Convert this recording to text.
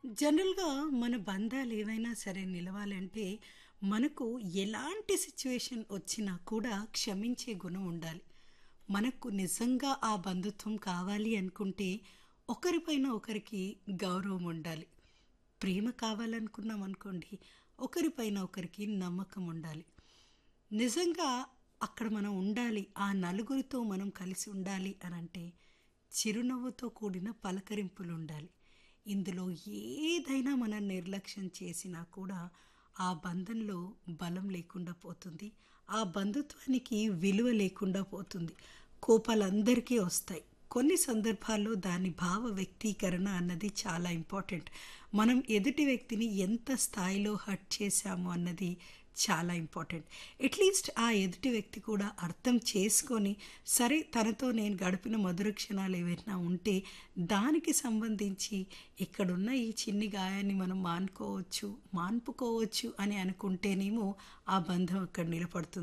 జనరల్‌గా మన బంధాలు ఏవైనా సరే నిలవాలంటే, మనకు ఎలాంటి సిట్యుయేషన్ వచ్చినా కూడా క్షమించే గుణం ఉండాలి. మనకు నిజంగా ఆ బంధుత్వం కావాలి అనుకుంటే, ఒకరిపైన ఒకరికి గౌరవం ఉండాలి. ప్రేమ కావాలనుకున్నాం అనుకోండి, ఒకరిపైన ఒకరికి నమ్మకం ఉండాలి. నిజంగా అక్కడ మనం ఉండాలి. ఆ నలుగురితో మనం కలిసి ఉండాలి అనంటే, చిరునవ్వుతో కూడిన పలకరింపులుండాలి. ఇందులో ఏదైనా మనం నిర్లక్ష్యం చేసినా కూడా, ఆ బంధంలో బలం లేకుండా పోతుంది. ఆ బంధుత్వానికి విలువ లేకుండా పోతుంది. కోపాలందరికీ వస్తాయి. కొన్ని సందర్భాల్లో దాని భావ వ్యక్తీకరణ అన్నది చాలా ఇంపార్టెంట్. మనం ఎదుటి వ్యక్తిని ఎంత స్థాయిలో హర్ట్ చేశాము అన్నది చాలా ఇంపార్టెంట్. అట్‌లీస్ట్ ఆ ఎదుటి వ్యక్తి కూడా అర్థం చేసుకొని, సరే తనతో నేను గడిపిన మధుర క్షణాలు ఏవైనా ఉంటే, దానికి సంబంధించి ఇక్కడున్న ఈ చిన్ని గాయాన్ని మనం మానుకోవచ్చు, మాన్పుకోవచ్చు అని అనుకుంటేనేమో ఆ బంధం అక్కడ నిలబడుతుంది.